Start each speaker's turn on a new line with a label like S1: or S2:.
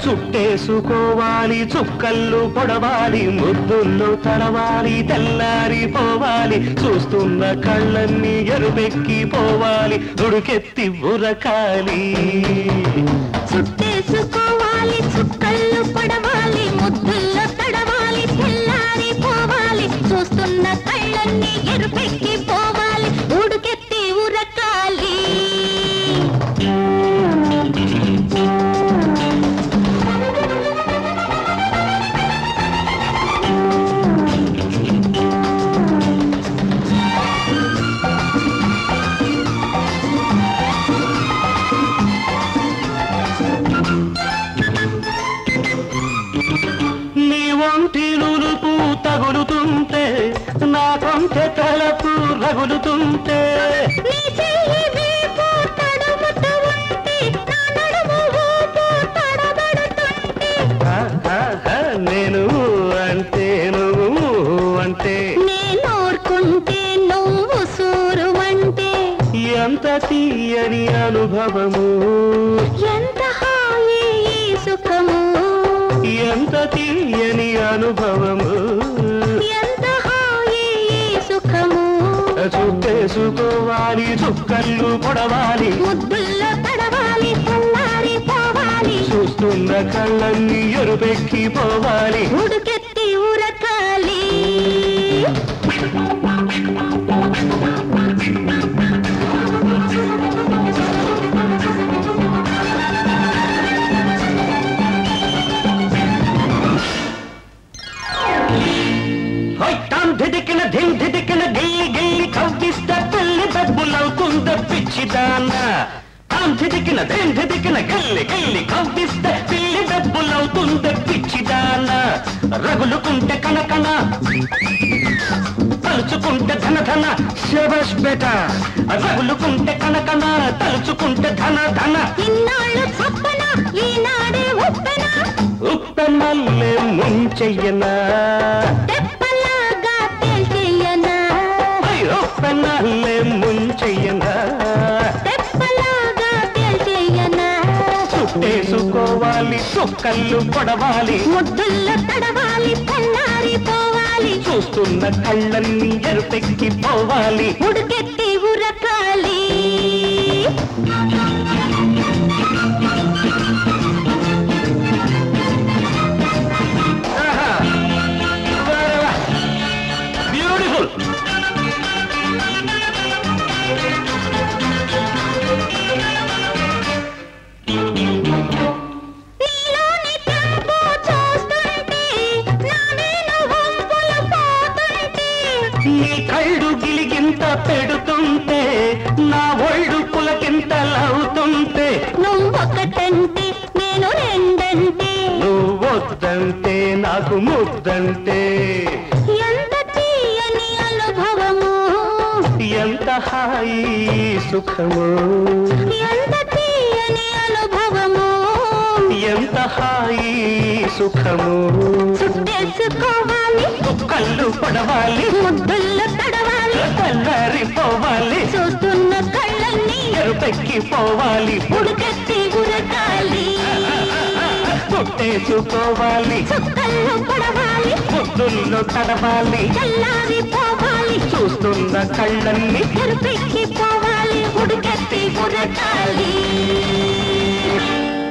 S1: చుట్టేసుకోవాలి చుక్కళ్ళు పొడవాలి ముద్దుల్లో తడవాలి తెల్లారి పోవాలి చూస్తున్న కళ్ళన్నీ ఎరుపెక్కి పోవాలి ఉడుకెత్తి ఉరకాలి
S2: చుట్టేసుకోవాలి చుక్కళ్ళు పడవాలి ముద్దుల్లో తడవాలి తెల్లారి పోవాలి చూస్తున్న కళ్ళన్నీ ఎరుపెక్కి పోవాలి ఉడుకెత్తి ఉరకాలి
S1: నీ ఒంటి నులుపు తగులుతుంటే నా కొంచె తలపు రగులుతుంటే
S2: నీ చెయ్యి వీపు తడుముతూ ఉంటే నా నడుము ఊపు తడబడుతుంటే
S1: ఆ, ఆ, ఆ, నేను అంటే నువ్వు అంటే
S2: నేనోర్కుంటే నువ్వు సూరువంటే
S1: ఎంత తీయని అనుభవము
S2: ఎంత హాయి ఈ సుఖము
S1: ఎంత తీయని అనుభవము
S2: ఎంత హాయి ఈ సుఖము
S1: చుట్టేసుకోవాలి చుక్కళ్ళు పొడవాలి
S2: ముద్దుల్లో తడవాలి తెల్లారి పోవాలి
S1: చూస్తున్న కళ్ళన్నీ ఎరుపెక్కి పోవాలి
S2: ఉడుకెత్తి ఉరకాలి
S1: హైటాం ధిదికిన ధిం ధిదికిన గిల్లి గిల్లి కవ్విస్తే పెళ్లి డబ్బులవుతుంద పిచ్చిదాన తాం ధిదికిన ధిం ధిదికిన గిల్లి గిల్లి కవ్విస్తే పెళ్లి డబ్బులవుతుంద పిచ్చిదాన రగులుకుంటే కనకన తలుచుకుంటే ధన ధన శబస్ బేట రగులుకుంటే కనకన తలుచుకుంటే ధన ధన
S2: ఇన్నాళ్ళు చప్పన ఈనాడే ఉప్పెన
S1: ఉప్పెనల్లే ముంచెయ్యనా
S2: తెప్పలాగా తేల్చేయనా
S1: ఉప్పెనల్లే ముంచెయ్యనా
S2: తెప్పలాగా తేల్చేయనా
S1: చుట్టేసుకోవాలి చుక్కళ్ళు పొడవాలి
S2: ముద్దుల్లో తడవాలి తెల్లారి పోవాలి
S1: చూస్తున్న కళ్ళన్నీ ఎరుపెక్కి పోవాలి
S2: ఉడుకెత్తి ఉరకాలి
S1: బ్యూటిఫుల్
S2: నీలోని తెంపు చూస్తుంటే నా నేను వంపులు పోతుంటే
S1: నీ కళ్ళు గిలిగింత పెడుతుంటే నా ఒళ్ళు పులకింతలవుతుంటే
S2: నువ్వొకటంటే నేను రెండంటే
S1: నువ్వొద్దంటే నాకు ముద్దంటే
S2: ఎంత తీయని అనుభవము
S1: ఎంత హాయి సుఖము
S2: ఎంత తీయని అనుభవము
S1: ఎంత హాయి సుఖము
S2: చుట్టేసుకోవాలి
S1: కళ్ళు పడవాలి
S2: ముద్దుల్లో తడవాలి
S1: తెల్లారిపోవాలి
S2: చూస్తున్న కళ్ళన్నీ
S1: ఎరుపెక్కి పోవాలి
S2: ఉడుకెత్తి ఉరకాలి
S1: పుట్టేసుకోవాలి
S2: చుక్కల్లో పడవాలి
S1: ముద్దుల్లో తడవాలి
S2: తెల్లారి పోవాలి
S1: చూస్తున్న కళ్ళన్నీ
S2: తెరుపెక్కి పోవాలి ఉడుకెత్తి ఉరకాలి